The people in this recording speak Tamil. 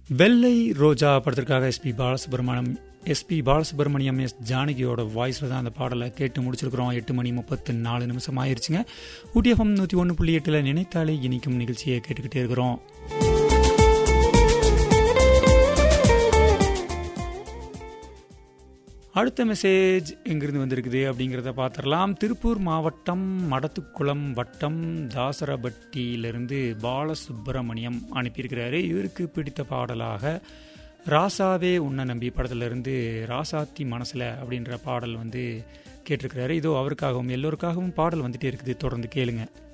வெள்ளை ரோஜா படத்திற்காக S P Balasubrahmanyam S P Balasubrahmanyam S ஜானகியோட வாய்ஸில் தான் அந்த பாடலை கேட்டு முடிச்சிருக்கிறோம் எட்டு மணி முப்பத்து நாலு நிமிஷம் ஆயிருச்சுங்க ஊட்டிஎஃப்எம் நூற்றி ஒன்று புள்ளி எட்டில் நினைத்தாலே இனிக்கும் நிகழ்ச்சியை கேட்டுக்கிட்டே இருக்கிறோம் அடுத்த மெசேஜ் எங்கிருந்து வந்திருக்குது அப்படிங்கிறத பார்த்துடலாம் திருப்பூர் மாவட்டம் மடத்துக்குளம் வட்டம் தாசரபட்டியிலிருந்து பாலசுப்பிரமணியம் அனுப்பியிருக்கிறாரு இவருக்கு பிடித்த பாடலாக ராசாவே உன்னை நம்பி படத்திலிருந்து ராசாத்தி மனசில் அப்படின்ற பாடல் வந்து கேட்டிருக்கிறாரு இதோ அவருக்காகவும் எல்லோருக்காகவும் பாடல் வந்துட்டே இருக்குது தொடர்ந்து கேளுங்க